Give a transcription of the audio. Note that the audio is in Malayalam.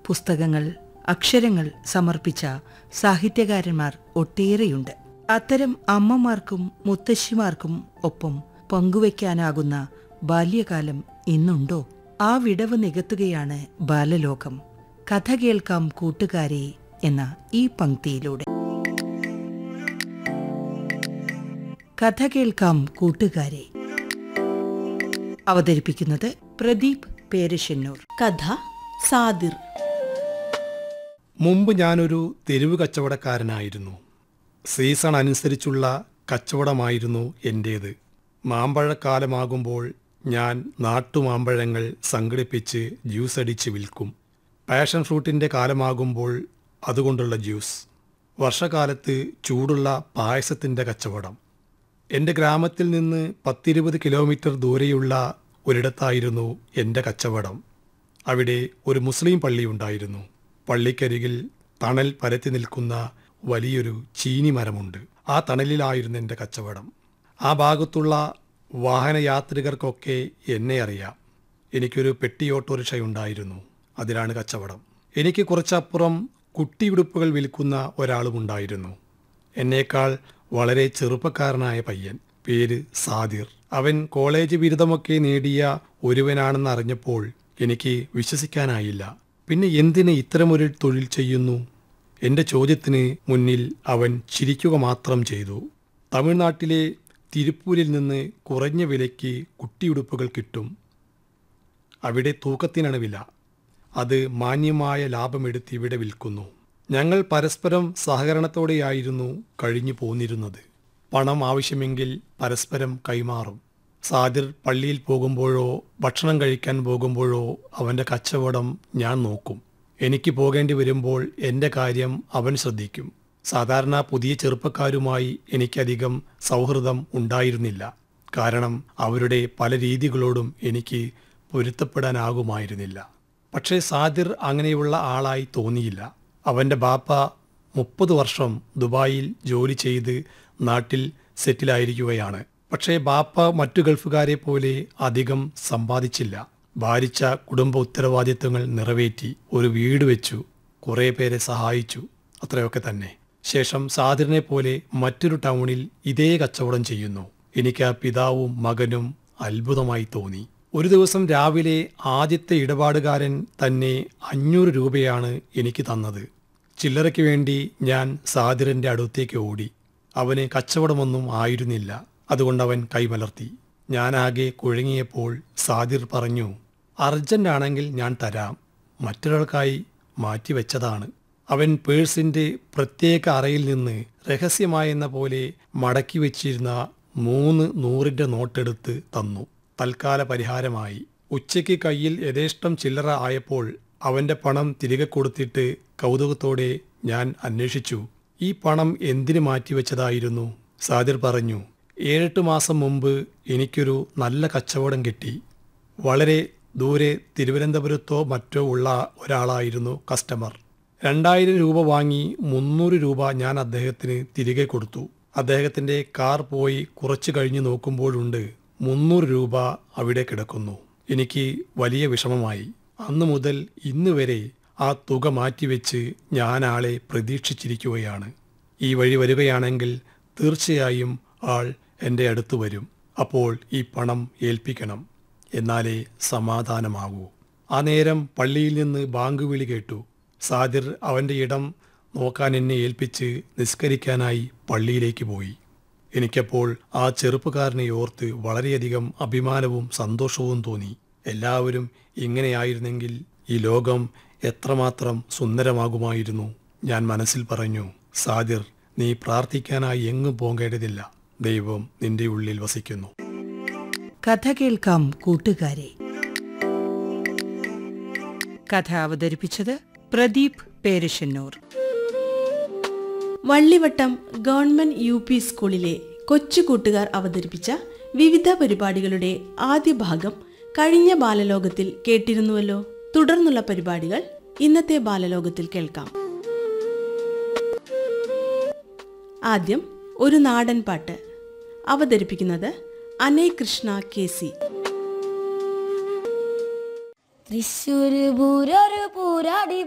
പുസ്തകങ്ങൾ അക്ഷരങ്ങൾ സമർപ്പിച്ച സാഹിത്യകാരന്മാർ ഒട്ടേറെയുണ്ട് അത്തരം അമ്മമാർക്കും മുത്തശ്ശിമാർക്കും ഒപ്പം പങ്കുവയ്ക്കാനാകുന്ന ബാല്യകാലം ഇന്നുണ്ടോ ആ വിടവ് നികത്തുകയാണ് ബാലലോകം കഥ കേൾക്കാം കൂട്ടുകാരെ എന്ന ഈ പങ്ക്തിയിലൂടെ കഥ കേൾക്കാം കൂട്ടുകാരെ അവതരിപ്പിക്കുന്നത് പ്രദീപ് പേരശ്ശന്നൂർ കഥ സാദിർ മുമ്പ് ഞാനൊരു തെരുവ് കച്ചവടക്കാരനായിരുന്നു സീസൺ അനുസരിച്ചുള്ള കച്ചവടമായിരുന്നു എൻ്റേത് മാമ്പഴക്കാലമാകുമ്പോൾ ഞാൻ നാട്ടുമാമ്പഴങ്ങൾ സംഘടിപ്പിച്ച് ജ്യൂസ് അടിച്ച് വിൽക്കും പാഷൻ ഫ്രൂട്ടിൻ്റെ കാലമാകുമ്പോൾ അതുകൊണ്ടുള്ള ജ്യൂസ് വർഷകാലത്ത് ചൂടുള്ള പായസത്തിൻ്റെ കച്ചവടം എൻ്റെ ഗ്രാമത്തിൽ നിന്ന് പത്തിരുപത് കിലോമീറ്റർ ദൂരെയുള്ള ഒരിടത്തായിരുന്നു എൻ്റെ കച്ചവടം അവിടെ ഒരു മുസ്ലിം പള്ളിയുണ്ടായിരുന്നു പള്ളിക്കരികിൽ തണൽ പരത്തി നിൽക്കുന്ന വലിയൊരു ചീനി മരമുണ്ട് ആ തണലിലായിരുന്നു എൻ്റെ കച്ചവടം ആ ഭാഗത്തുള്ള വാഹനയാത്രികർക്കൊക്കെ എന്നെ അറിയാം എനിക്കൊരു പെട്ടി ഓട്ടോറിക്ഷയുണ്ടായിരുന്നു അതിലാണ് കച്ചവടം എനിക്ക് കുറച്ചപ്പുറം കുട്ടിയുടുപ്പുകൾ വിൽക്കുന്ന ഒരാളുമുണ്ടായിരുന്നു എന്നേക്കാൾ വളരെ ചെറുപ്പക്കാരനായ പയ്യൻ പേര് സാദിർ അവൻ കോളേജ് ബിരുദമൊക്കെ നേടിയ ഒരുവനാണെന്ന് അറിഞ്ഞപ്പോൾ എനിക്ക് വിശ്വസിക്കാനായില്ല പിന്നെ എന്തിന് ഇത്തരമൊരു തൊഴിൽ ചെയ്യുന്നു എൻ്റെ ചോദ്യത്തിന് മുന്നിൽ അവൻ ചിരിക്കുക മാത്രം ചെയ്തു തമിഴ്നാട്ടിലെ തിരുപ്പൂരിൽ നിന്ന് കുറഞ്ഞ വിലയ്ക്ക് കുട്ടിയുടുപ്പുകൾ കിട്ടും അവിടെ തൂക്കത്തിനാണ് വില അത് മാന്യമായ ലാഭമെടുത്ത് ഇവിടെ വിൽക്കുന്നു ഞങ്ങൾ പരസ്പരം സഹകരണത്തോടെയായിരുന്നു കഴിഞ്ഞു പോന്നിരുന്നത് പണം ആവശ്യമെങ്കിൽ പരസ്പരം കൈമാറും സാദിർ പള്ളിയിൽ പോകുമ്പോഴോ ഭക്ഷണം കഴിക്കാൻ പോകുമ്പോഴോ അവൻ്റെ കച്ചവടം ഞാൻ നോക്കും എനിക്ക് പോകേണ്ടി വരുമ്പോൾ എൻ്റെ കാര്യം അവൻ ശ്രദ്ധിക്കും സാധാരണ പുതിയ ചെറുപ്പക്കാരുമായി എനിക്കധികം സൗഹൃദം ഉണ്ടായിരുന്നില്ല കാരണം അവരുടെ പല രീതികളോടും എനിക്ക് പൊരുത്തപ്പെടാനാകുമായിരുന്നില്ല പക്ഷേ സാദിർ അങ്ങനെയുള്ള ആളായി തോന്നിയില്ല അവൻ്റെ ബാപ്പ മുപ്പത് വർഷം ദുബായിൽ ജോലി ചെയ്ത് നാട്ടിൽ സെറ്റിലായിരിക്കുകയാണ് പക്ഷേ ബാപ്പ മറ്റു ഗൾഫുകാരെ പോലെ അധികം സമ്പാദിച്ചില്ല ഭാരിച്ച കുടുംബ ഉത്തരവാദിത്വങ്ങൾ നിറവേറ്റി ഒരു വീട് വെച്ചു കുറേ പേരെ സഹായിച്ചു അത്രയൊക്കെ തന്നെ ശേഷം സാദിറിനെ പോലെ മറ്റൊരു ടൗണിൽ ഇതേ കച്ചവടം ചെയ്യുന്നു എനിക്ക് ആ പിതാവും മകനും അത്ഭുതമായി തോന്നി ഒരു ദിവസം രാവിലെ ആദ്യത്തെ ഇടപാടുകാരൻ തന്നെ അഞ്ഞൂറ് രൂപയാണ് എനിക്ക് തന്നത് ചില്ലറയ്ക്ക് വേണ്ടി ഞാൻ സാദിറിന്റെ അടുത്തേക്ക് ഓടി അവന് കച്ചവടമൊന്നും ആയിരുന്നില്ല അതുകൊണ്ട് അവൻ കൈമലർത്തി ഞാനാകെ കുഴങ്ങിയപ്പോൾ സാദിർ പറഞ്ഞു അർജന്റ് ആണെങ്കിൽ ഞാൻ തരാം മറ്റൊരാൾക്കായി മാറ്റിവെച്ചതാണ് അവൻ പേഴ്സിന്റെ പ്രത്യേക അറയിൽ നിന്ന് രഹസ്യമായെന്ന പോലെ മടക്കി വെച്ചിരുന്ന മൂന്ന് നൂറിന്റെ നോട്ടെടുത്ത് തന്നു തൽക്കാല പരിഹാരമായി ഉച്ചയ്ക്ക് കയ്യിൽ യഥേഷ്ടം ചില്ലറ ആയപ്പോൾ അവന്റെ പണം തിരികെ കൊടുത്തിട്ട് കൗതുകത്തോടെ ഞാൻ അന്വേഷിച്ചു ഈ പണം എന്തിനു മാറ്റിവെച്ചതായിരുന്നു സാദിർ പറഞ്ഞു ഏഴെട്ട് മാസം മുമ്പ് എനിക്കൊരു നല്ല കച്ചവടം കിട്ടി വളരെ ദൂരെ തിരുവനന്തപുരത്തോ മറ്റോ ഉള്ള ഒരാളായിരുന്നു കസ്റ്റമർ രണ്ടായിരം രൂപ വാങ്ങി മുന്നൂറ് രൂപ ഞാൻ അദ്ദേഹത്തിന് തിരികെ കൊടുത്തു അദ്ദേഹത്തിന്റെ കാർ പോയി കുറച്ചു കഴിഞ്ഞ് നോക്കുമ്പോഴുണ്ട് മുന്നൂറ് രൂപ അവിടെ കിടക്കുന്നു എനിക്ക് വലിയ വിഷമമായി അന്നു മുതൽ ഇന്ന് വരെ ആ തുക മാറ്റിവെച്ച് ഞാൻ ആളെ പ്രതീക്ഷിച്ചിരിക്കുകയാണ് ഈ വഴി വരികയാണെങ്കിൽ തീർച്ചയായും ആൾ എൻ്റെ അടുത്ത് വരും അപ്പോൾ ഈ പണം ഏൽപ്പിക്കണം എന്നാലേ സമാധാനമാകൂ ആ നേരം പള്ളിയിൽ നിന്ന് ബാങ്ക് വിളി കേട്ടു സാദിർ അവൻ്റെ ഇടം നോക്കാൻ എന്നെ ഏൽപ്പിച്ച് നിസ്കരിക്കാനായി പള്ളിയിലേക്ക് പോയി എനിക്കപ്പോൾ ആ ചെറുപ്പക്കാരനെ ഓർത്ത് വളരെയധികം അഭിമാനവും സന്തോഷവും തോന്നി എല്ലാവരും ഇങ്ങനെയായിരുന്നെങ്കിൽ ഈ ലോകം എത്രമാത്രം സുന്ദരമാകുമായിരുന്നു ഞാൻ മനസ്സിൽ പറഞ്ഞു സാദിർ നീ പ്രാർത്ഥിക്കാനായി എങ്ങും പോകേണ്ടതില്ല ദൈവം നിന്റെ ഉള്ളിൽ വസിക്കുന്നു കഥ കേൾക്കാം കൂട്ടുകാരെ കഥ അവതരിപ്പിച്ചത് Pradeep Perassannur Vallivattam government U P സ്കൂളിലെ കൊച്ചു കൂട്ടുകാർ അവതരിപ്പിച്ച വിവിധ പരിപാടികളുടെ ആദ്യ ഭാഗം കഴിഞ്ഞ ബാലലോകത്തിൽ കേട്ടിരുന്നുവല്ലോ തുടർന്നുള്ള പരിപാടികൾ ഇന്നത്തെ ബാലലോകത്തിൽ കേൾക്കാം ആദ്യം ഒരു നാടൻ പാട്ട് അവതരിപ്പിക്കുന്നത് അനയ് കൃഷ്ണ കെ സി തൃശ്ശൂര് പൂരൊരു പൂരാടി